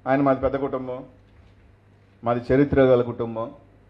ఆయన మాది పెద్ద కుటుంబం మాది చరిత్ర గల కుటుంబం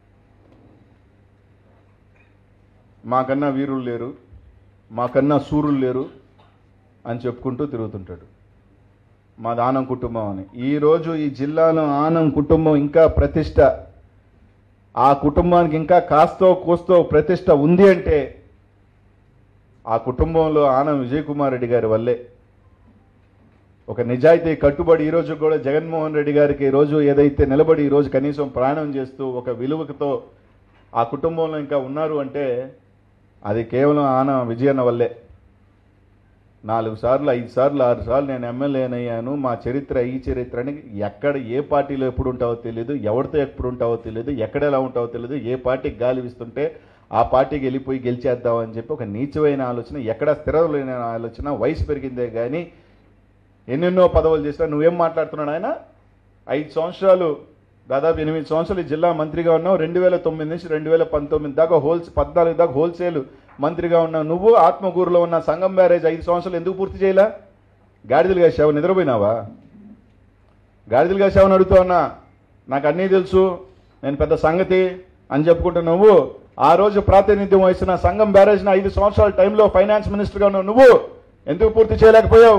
మాకన్నా వీరులు లేరు మాకన్నా సూరులు లేరు అని చెప్పుకుంటూ తిరుగుతుంటాడు మాది ఆనం కుటుంబం అని ఈరోజు ఈ జిల్లాలో ఆనం కుటుంబం ఇంకా ప్రతిష్ట ఆ కుటుంబానికి ఇంకా కాస్తో కూస్తో ప్రతిష్ట ఉంది అంటే ఆ కుటుంబంలో ఆనం విజయ్ కుమార్ రెడ్డి గారి వల్లే ఒక నిజాయితీ కట్టుబడి ఈ రోజు కూడా జగన్మోహన్ రెడ్డి గారికి ఈ రోజు ఏదైతే నిలబడి ఈ రోజు కనీసం ప్రయాణం చేస్తూ ఒక విలువతో ఆ కుటుంబంలో ఇంకా ఉన్నారు అంటే అది కేవలం ఆన విజయన్న వల్లే నాలుగు సార్లు ఐదు సార్లు ఆరు సార్లు నేను ఎమ్మెల్యేనయ్యాను మా చరిత్ర ఈ చరిత్ర అని ఎక్కడ ఏ పార్టీలో ఎప్పుడు ఉంటావో తెలియదు ఎవరితో ఎప్పుడు ఉంటావో తెలియదు ఎక్కడ ఎలా ఉంటావో తెలియదు ఏ పార్టీకి గాలి వీస్తుంటే ఆ పార్టీకి వెళ్ళిపోయి గెలిచేద్దామని చెప్పి ఒక నీచమైన ఆలోచన ఎక్కడ స్థిరమైన ఆలోచన వయసు పెరిగిందే కానీ ఎన్నెన్నో పదవులు చేసినా నువ్వేం మాట్లాడుతున్నాడు ఆయన ఐదు సంవత్సరాలు దాదాపు ఎనిమిది సంవత్సరాలు ఈ జిల్లా మంత్రిగా ఉన్నావు రెండు వేల తొమ్మిది నుంచి రెండు వేల పంతొమ్మిది దాకా హోల్స్ పద్నాలుగు దాకా హోల్సేల్ మంత్రిగా ఉన్నావు నువ్వు ఆత్మకూరులో ఉన్న సంగం బ్యారేజ్ ఐదు సంవత్సరాలు ఎందుకు పూర్తి చేయలా గాడిదలు కాసావు నిద్రపోయినావా గాడిదలు కాసావని అడుగుతా ఉన్నా నాకు అన్నీ తెలుసు నేను పెద్ద సంగతి అని చెప్పుకుంటూ నువ్వు ఆ రోజు ప్రాతినిధ్యం వహిస్తున్న సంఘం బ్యారేజ్ని ఐదు సంవత్సరాల టైంలో ఫైనాన్స్ మినిస్టర్గా ఉన్నావు నువ్వు ఎందుకు పూర్తి చేయలేకపోయావు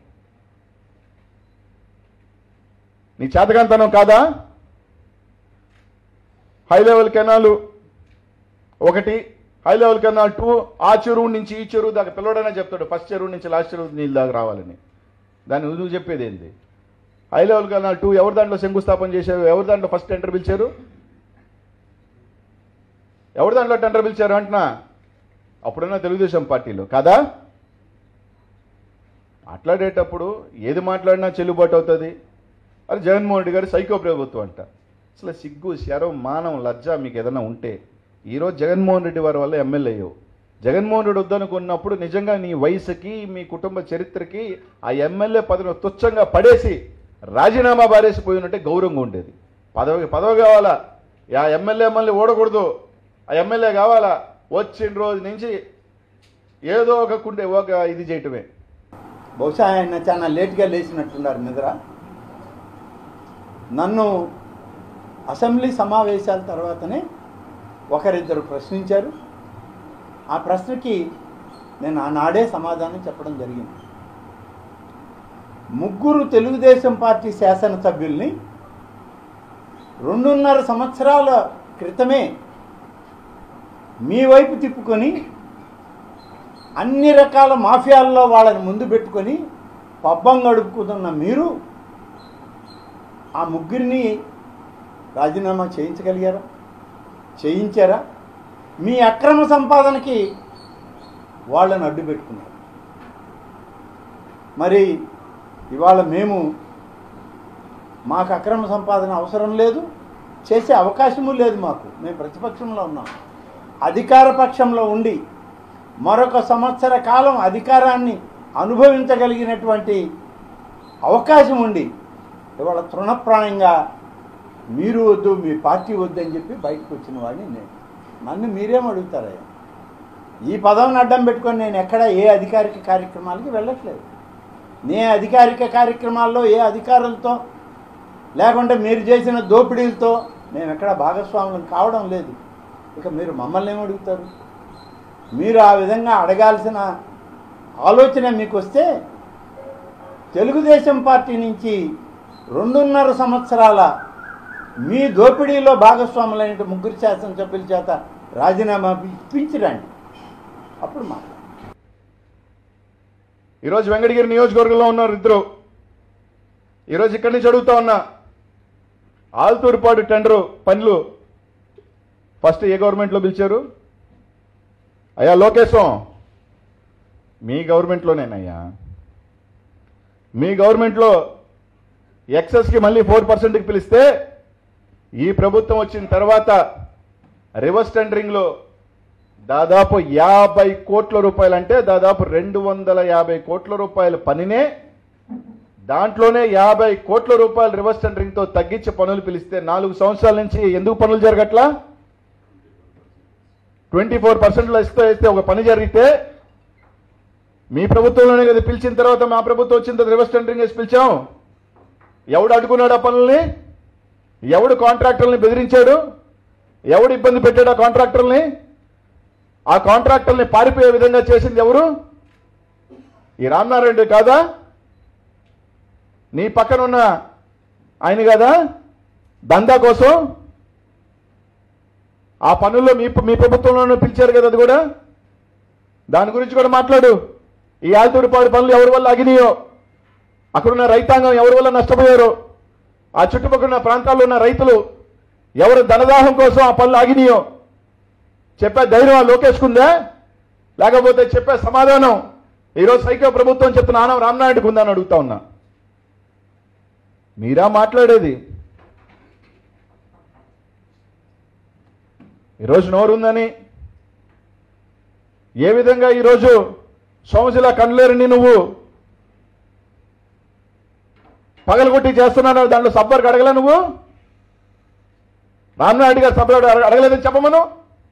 నీ చేతకంతనం కాదా హై లెవెల్ కెనాలు ఒకటి హై లెవెల్ కెనాల్ టూ ఆ చెరువు నుంచి ఈ చెరువు దాకా పిల్లడైనా చెప్తాడు ఫస్ట్ చెరువు నుంచి లాస్ట్ చెరువు నీళ్ళు దాకా రావాలని దాన్ని నువ్వు చెప్పేది ఏంది హై లెవెల్ కెనాల్ టూ ఎవరి దాంట్లో శంకుస్థాపన చేశారు ఎవరి దాంట్లో ఫస్ట్ టెండర్ పిలిచారు ఎవరి దాంట్లో టెండర్ పిలిచారు అంటున్నా అప్పుడన్నా తెలుగుదేశం పార్టీలో కాదా మాట్లాడేటప్పుడు ఏది మాట్లాడినా చెల్లుబాటు అవుతుంది అది జగన్మోహన్ రెడ్డి గారి సైకో ప్రభుత్వం అంట అసలు సిగ్గు శరం మానం లజ్జ మీకు ఏదైనా ఉంటే ఈరోజు జగన్మోహన్ రెడ్డి వారి వల్ల ఎమ్మెల్యే అయ్యావు జగన్మోహన్ రెడ్డి వద్దనుకున్నప్పుడు నిజంగా నీ వయసుకి మీ కుటుంబ చరిత్రకి ఆ ఎమ్మెల్యే పదవిని తుచ్చంగా పడేసి రాజీనామా బారేసిపోయినట్టే గౌరవంగా ఉండేది పదవి పదవి కావాలా ఆ ఎమ్మెల్యే మళ్ళీ ఓడకూడదు ఆ ఎమ్మెల్యే కావాలా వచ్చిన రోజు నుంచి ఏదో ఒక కుండే ఒక ఇది చేయటమే బహుశా ఆయన చాలా లేట్గా లేచినట్టున్నారు నిద్ర నన్ను అసెంబ్లీ సమావేశాల తర్వాతనే ఒకరిద్దరు ప్రశ్నించారు ఆ ప్రశ్నకి నేను ఆనాడే సమాధానం చెప్పడం జరిగింది ముగ్గురు తెలుగుదేశం పార్టీ శాసనసభ్యుల్ని రెండున్నర సంవత్సరాల క్రితమే మీ వైపు తిప్పుకొని అన్ని రకాల మాఫియాల్లో వాళ్ళని ముందు పెట్టుకొని పబ్బం గడుపుకుతున్న మీరు ఆ ముగ్గురిని రాజీనామా చేయించగలిగారా చేయించారా మీ అక్రమ సంపాదనకి వాళ్ళని అడ్డు పెట్టుకున్నారు మరి ఇవాళ మేము మాకు అక్రమ సంపాదన అవసరం లేదు చేసే అవకాశము లేదు మాకు మేము ప్రతిపక్షంలో ఉన్నాం అధికార పక్షంలో ఉండి మరొక సంవత్సర కాలం అధికారాన్ని అనుభవించగలిగినటువంటి అవకాశం ఉండి ఇవాళ తృణప్రాయంగా మీరు వద్దు మీ పార్టీ వద్దు అని చెప్పి బయటకు వచ్చిన వాడిని నేను నన్ను మీరేం అడుగుతారయ్యా ఈ పదవిని అడ్డం పెట్టుకొని నేను ఎక్కడ ఏ అధికారిక కార్యక్రమాలకి వెళ్ళట్లేదు నే అధికారిక కార్యక్రమాల్లో ఏ అధికారులతో లేకుంటే మీరు చేసిన దోపిడీలతో మేము ఎక్కడ భాగస్వాములం కావడం లేదు ఇక మీరు మమ్మల్ని ఏం అడుగుతారు మీరు ఆ విధంగా అడగాల్సిన ఆలోచన మీకు వస్తే తెలుగుదేశం పార్టీ నుంచి రెండున్నర సంవత్సరాల మీ దోపిడీలో భాగస్వాములైన ముగ్గురు శాసనసభ్యుల చేత రాజీనామా ఇప్పించరండి అప్పుడు మాట్లాడు ఈరోజు వెంకటగిరి నియోజకవర్గంలో ఉన్నారు ఇద్దరు ఈరోజు ఇక్కడి నుంచి అడుగుతా ఉన్నా ఆల్తూరుపాడు టెండరు పనులు ఫస్ట్ ఏ గవర్నమెంట్లో పిలిచారు అయ్యా లోకేశం మీ గవర్నమెంట్లోనేనయ్యా మీ గవర్నమెంట్లో ఎక్సెస్కి మళ్ళీ ఫోర్ పర్సెంట్కి పిలిస్తే ఈ ప్రభుత్వం వచ్చిన తర్వాత రివర్స్ టెండరింగ్లో దాదాపు యాభై కోట్ల రూపాయలు అంటే దాదాపు రెండు వందల యాభై కోట్ల రూపాయల పనినే దాంట్లోనే యాభై కోట్ల రూపాయలు రివర్స్ టెండరింగ్తో తగ్గించి పనులు పిలిస్తే నాలుగు సంవత్సరాల నుంచి ఎందుకు పనులు జరగట్లా ట్వంటీ ఫోర్ పర్సెంట్లో ఇస్తే ఇస్తే ఒక పని జరిగితే మీ ప్రభుత్వంలోనే కదా పిలిచిన తర్వాత మా ప్రభుత్వం వచ్చిన తర్వాత రివర్స్ టెండరింగ్ వేసి పిలిచాం ఎవడు అడ్డుకున్నాడు ఆ పనుల్ని ఎవడు కాంట్రాక్టర్ని బెదిరించాడు ఎవడు ఇబ్బంది పెట్టాడు ఆ కాంట్రాక్టర్ని ఆ కాంట్రాక్టర్ని పారిపోయే విధంగా చేసింది ఎవరు ఈ రామనారాయణ కాదా నీ పక్కన ఉన్న ఆయన కదా దందా కోసం ఆ పనుల్లో మీ మీ ప్రభుత్వంలోనే పిలిచారు కదా అది కూడా దాని గురించి కూడా మాట్లాడు ఈ ఆల్తూడిపాడు పనులు ఎవరి వల్ల అగినాయో అక్కడున్న రైతాంగం ఎవరి వల్ల నష్టపోయారో ఆ చుట్టుపక్కల ఉన్న ప్రాంతాల్లో ఉన్న రైతులు ఎవరు ధనదాహం కోసం ఆ పనులు ఆగినాయో చెప్పే ధైర్యం ఆ లోకేష్కుందా లేకపోతే చెప్పే సమాధానం ఈరోజు సైకో ప్రభుత్వం చెప్తున్న ఆనం రామనాయుడుకు ఉందా అని అడుగుతా ఉన్నా మీరా మాట్లాడేది ఈరోజు నోరుందని ఏ విధంగా ఈరోజు సోమశిల కన్నులేరుని నువ్వు పగలగొట్టి చేస్తున్నాను దాంట్లో సబ్బర్కి అడగలే నువ్వు రామనాయుడు గారు సబ్బర్ అడగలేదని చెప్పమను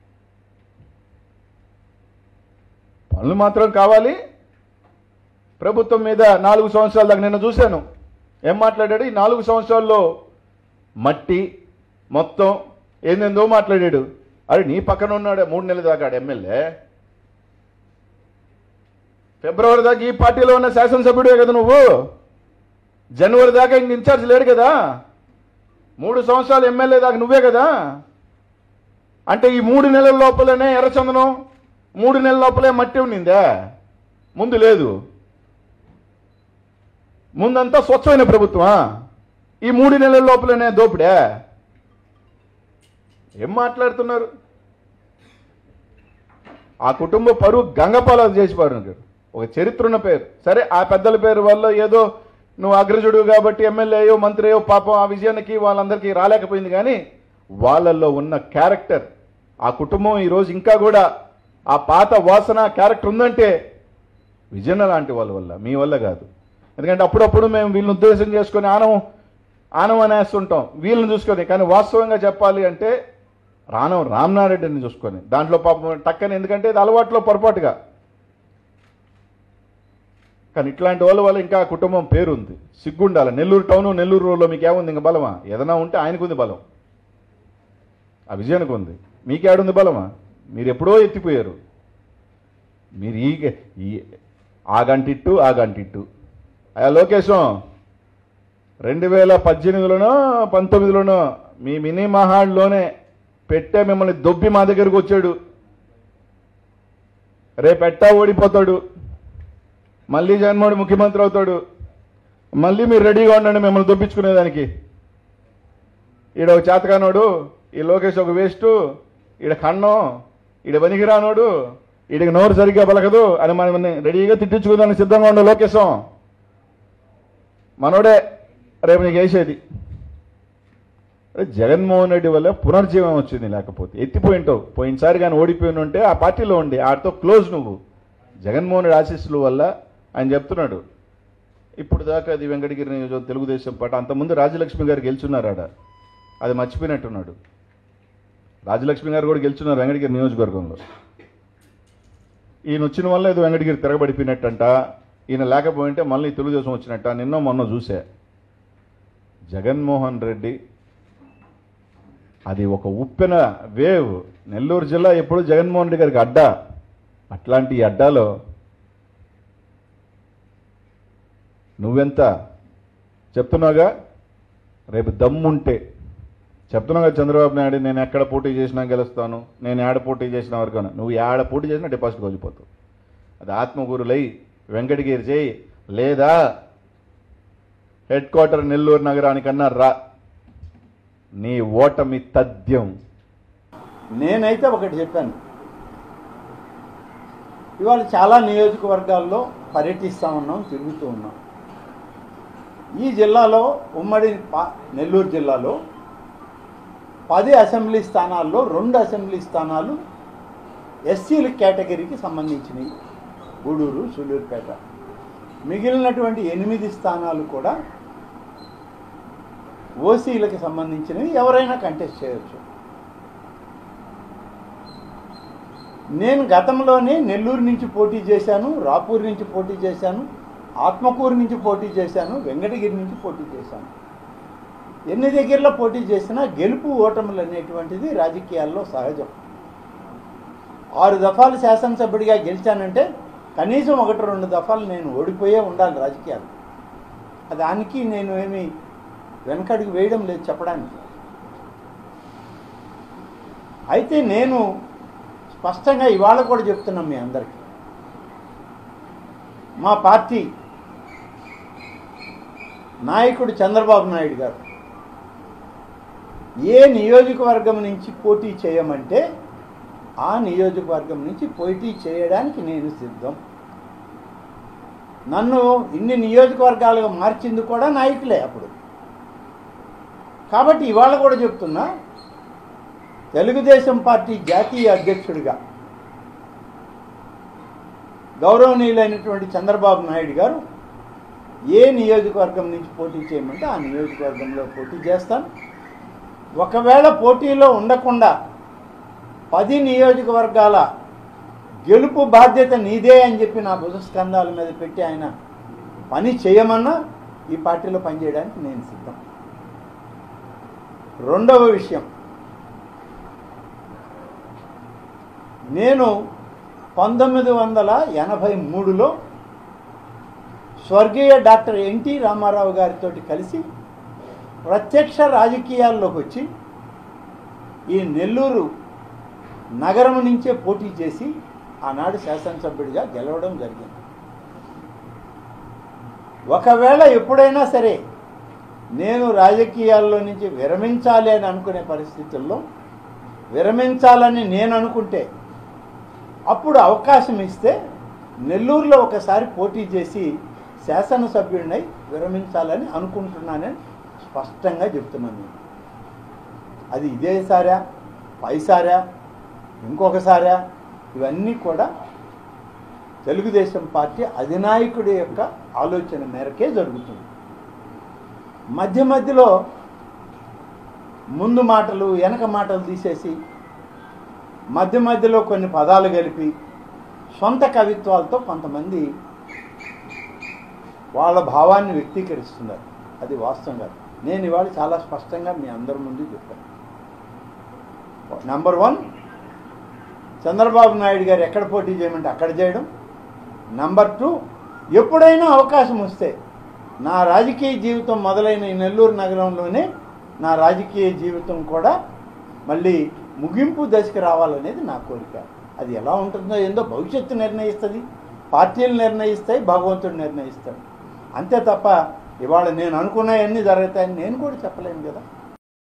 పనులు మాత్రం కావాలి ప్రభుత్వం మీద నాలుగు సంవత్సరాల దాకా నిన్న చూశాను ఏం మాట్లాడాడు ఈ నాలుగు సంవత్సరాల్లో మట్టి మొత్తం ఏందేందో మాట్లాడాడు అరే నీ పక్కన ఉన్నాడు మూడు నెలల దాకా ఆడు ఎమ్మెల్యే ఫిబ్రవరి దాకా ఈ పార్టీలో ఉన్న శాసనసభ్యుడే కదా నువ్వు జనవరి దాకా ఇంక ఇన్ఛార్జ్ లేడు కదా మూడు సంవత్సరాలు ఎమ్మెల్యే దాకా నువ్వే కదా అంటే ఈ మూడు నెలల లోపలనే ఎర్రచందనం మూడు నెలల లోపలే మట్టి ఉండిందా ముందు లేదు ముందంతా స్వచ్ఛమైన ప్రభుత్వమా ఈ మూడు నెలల లోపలనే దోపిడే ఏం మాట్లాడుతున్నారు ఆ కుటుంబ పరువు గంగపాల చేసి పారు ఒక చరిత్ర ఉన్న పేరు సరే ఆ పెద్దల పేరు వల్ల ఏదో నువ్వు అగ్రజుడు కాబట్టి ఎమ్మెల్యే అయ్యో మంత్రి అయ్యో పాపం ఆ విజయానికి వాళ్ళందరికీ రాలేకపోయింది కానీ వాళ్ళల్లో ఉన్న క్యారెక్టర్ ఆ కుటుంబం ఈరోజు ఇంకా కూడా ఆ పాత వాసన క్యారెక్టర్ ఉందంటే విజయన లాంటి వాళ్ళ వల్ల మీ వల్ల కాదు ఎందుకంటే అప్పుడప్పుడు మేము వీళ్ళని ఉద్దేశం చేసుకొని ఆనం ఆనం అనేస్తుంటాం వీళ్ళని చూసుకొని కానీ వాస్తవంగా చెప్పాలి అంటే రానం రామనారెడ్డిని చూసుకొని దాంట్లో పాపం టక్కని ఎందుకంటే ఇది అలవాట్లో పొరపాటుగా కానీ ఇట్లాంటి వాళ్ళ వల్ల ఇంకా ఆ కుటుంబం పేరు ఉంది సిగ్గుండాలి నెల్లూరు టౌన్ నెల్లూరు రోడ్లో మీకు ఏముంది ఇంకా బలమా ఏదైనా ఉంటే ఆయనకు ఉంది బలం ఆ విజయానికి ఉంది మీకేడుంది బలమా మీరు ఎప్పుడో ఎత్తిపోయారు మీరు ఈ ఈ ఆ గంటిట్టు ఆ గంటిట్టు అయ్యా లోకేశం రెండు వేల పద్దెనిమిదిలోనో పంతొమ్మిదిలోనో మీ మినీ మహాడ్లోనే పెట్టే మిమ్మల్ని దొబ్బి మా దగ్గరకు వచ్చాడు రేపు ఎట్టా ఓడిపోతాడు మళ్ళీ జగన్మోహన్ ముఖ్యమంత్రి అవుతాడు మళ్ళీ మీరు రెడీగా ఉండండి మిమ్మల్ని దొబ్బించుకునేదానికి ఈడ ఒక చేతకానోడు ఈ లోకేష్ ఒక వేస్ట్ ఈడ కన్నం ఈడ పనికిరానోడు ఈడికి నోరు సరిగ్గా పలకదు అని మనం రెడీగా తిట్టించుకుందానికి సిద్ధంగా ఉండే లోకేశం మనోడే రేపు నీకు వేసేది అరే జగన్మోహన్ రెడ్డి వల్ల పునర్జీవం వచ్చింది లేకపోతే ఎత్తిపోయింటావు పోయినసారి కానీ ఓడిపోయిన ఉంటే ఆ పార్టీలో ఉండి ఆడితో క్లోజ్ నువ్వు జగన్మోహన్ రెడ్డి ఆశీస్సుల వల్ల ఆయన చెప్తున్నాడు ఇప్పుడు దాకా అది వెంకటగిరి నియోజకవర్గం తెలుగుదేశం పార్టీ అంతకుముందు రాజలక్ష్మి గారు గెలుచున్నారు ఆడ అది మర్చిపోయినట్టున్నాడు రాజలక్ష్మి గారు కూడా గెలుచున్నారు వెంకటగిరి నియోజకవర్గంలో ఈయన వచ్చిన వల్ల ఏదో వెంకటగిరి తిరగబడిపోయినట్టంట ఈయన లేకపోయింటే మళ్ళీ తెలుగుదేశం వచ్చినట్ట నిన్న మొన్న చూసా జగన్మోహన్ రెడ్డి అది ఒక ఉప్పెన వేవ్ నెల్లూరు జిల్లా ఎప్పుడు జగన్మోహన్ రెడ్డి గారికి అడ్డా అట్లాంటి ఈ అడ్డాలో నువ్వెంత చెప్తున్నావుగా రేపు దమ్ముంటే చెప్తున్నావుగా చంద్రబాబు నాయుడు నేను ఎక్కడ పోటీ చేసినా గెలుస్తాను నేను ఏడ పోటీ చేసిన వరకు నువ్వు ఏడ పోటీ చేసినా డిపాజిట్ కోల్పోతావు అది ఆత్మగురులై వెంకటగిరి చేయి లేదా హెడ్ క్వార్టర్ నెల్లూరు నగరానికన్నా రా నీ ఓటమి తథ్యం నేనైతే ఒకటి చెప్పాను ఇవాళ చాలా నియోజకవర్గాల్లో పర్యటిస్తూ ఉన్నాం తిరుగుతూ ఉన్నాం ఈ జిల్లాలో ఉమ్మడి పా- నెల్లూరు జిల్లాలో పది అసెంబ్లీ స్థానాల్లో రెండు అసెంబ్లీ స్థానాలు ఎస్సీల కేటగిరీకి సంబంధించినవి గూడూరు సూలూరుపేట మిగిలినటువంటి ఎనిమిది స్థానాలు కూడా ఓసీలకు సంబంధించినవి ఎవరైనా కంటెస్ట్ చేయొచ్చు నేను గతంలోనే నెల్లూరు నుంచి పోటీ చేశాను రాపూర్ నుంచి పోటీ చేశాను ఆత్మకూరు నుంచి పోటీ చేశాను వెంకటగిరి నుంచి పోటీ చేశాను ఎన్ని దగ్గరలో పోటీ చేసినా గెలుపు ఓటములు అనేటువంటిది రాజకీయాల్లో సహజం ఆరు దఫాలు శాసనసభ్యుడిగా గెలిచానంటే కనీసం ఒకటి రెండు దఫాలు నేను ఓడిపోయే ఉండాలి రాజకీయాలు దానికి నేను ఏమి వెనకడుగు వేయడం లేదు చెప్పడానికి అయితే నేను స్పష్టంగా ఇవాళ కూడా చెప్తున్నాం మీ అందరికీ మా పార్టీ నాయకుడు చంద్రబాబు నాయుడు గారు ఏ నియోజకవర్గం నుంచి పోటీ చేయమంటే ఆ నియోజకవర్గం నుంచి పోటీ చేయడానికి నేను సిద్ధం నన్ను ఇన్ని నియోజకవర్గాలుగా మార్చింది కూడా నాయకులే అప్పుడు కాబట్టి ఇవాళ కూడా చెప్తున్నా తెలుగుదేశం పార్టీ జాతీయ అధ్యక్షుడిగా గౌరవనీయులైనటువంటి చంద్రబాబు నాయుడు గారు ఏ నియోజకవర్గం నుంచి పోటీ చేయమంటే ఆ నియోజకవర్గంలో పోటీ చేస్తాను ఒకవేళ పోటీలో ఉండకుండా పది నియోజకవర్గాల గెలుపు బాధ్యత నీదే అని చెప్పి నా భుజస్కంధాల మీద పెట్టి ఆయన పని చేయమన్నా ఈ పార్టీలో పనిచేయడానికి నేను సిద్ధం రెండవ విషయం నేను పంతొమ్మిది వందల ఎనభై మూడులో స్వర్గీయ డాక్టర్ ఎన్టీ రామారావు గారితో కలిసి ప్రత్యక్ష రాజకీయాల్లోకి వచ్చి ఈ నెల్లూరు నగరం నుంచే పోటీ చేసి ఆనాడు శాసనసభ్యుడిగా గెలవడం జరిగింది ఒకవేళ ఎప్పుడైనా సరే నేను రాజకీయాల్లో నుంచి విరమించాలి అని అనుకునే పరిస్థితుల్లో విరమించాలని నేను అనుకుంటే అప్పుడు అవకాశం ఇస్తే నెల్లూరులో ఒకసారి పోటీ చేసి శాసనసభ్యుడినై విరమించాలని అనుకుంటున్నానని స్పష్టంగా చెప్తున్నాను నేను అది ఇదేసారా పైసారా ఇంకొకసారా ఇవన్నీ కూడా తెలుగుదేశం పార్టీ అధినాయకుడి యొక్క ఆలోచన మేరకే జరుగుతుంది మధ్య మధ్యలో ముందు మాటలు వెనక మాటలు తీసేసి మధ్య మధ్యలో కొన్ని పదాలు కలిపి సొంత కవిత్వాలతో కొంతమంది వాళ్ళ భావాన్ని వ్యక్తీకరిస్తున్నారు అది వాస్తవం కాదు నేను ఇవాళ చాలా స్పష్టంగా మీ అందరి ముందు చెప్పాను నంబర్ వన్ చంద్రబాబు నాయుడు గారు ఎక్కడ పోటీ చేయమంటే అక్కడ చేయడం నంబర్ టూ ఎప్పుడైనా అవకాశం వస్తే నా రాజకీయ జీవితం మొదలైన ఈ నెల్లూరు నగరంలోనే నా రాజకీయ జీవితం కూడా మళ్ళీ ముగింపు దశకు రావాలనేది నా కోరిక అది ఎలా ఉంటుందో ఏందో భవిష్యత్తు నిర్ణయిస్తుంది పార్టీలు నిర్ణయిస్తాయి భగవంతుడు నిర్ణయిస్తాడు అంతే తప్ప ఇవాళ నేను అనుకున్నవన్నీ జరుగుతాయని నేను కూడా చెప్పలేను కదా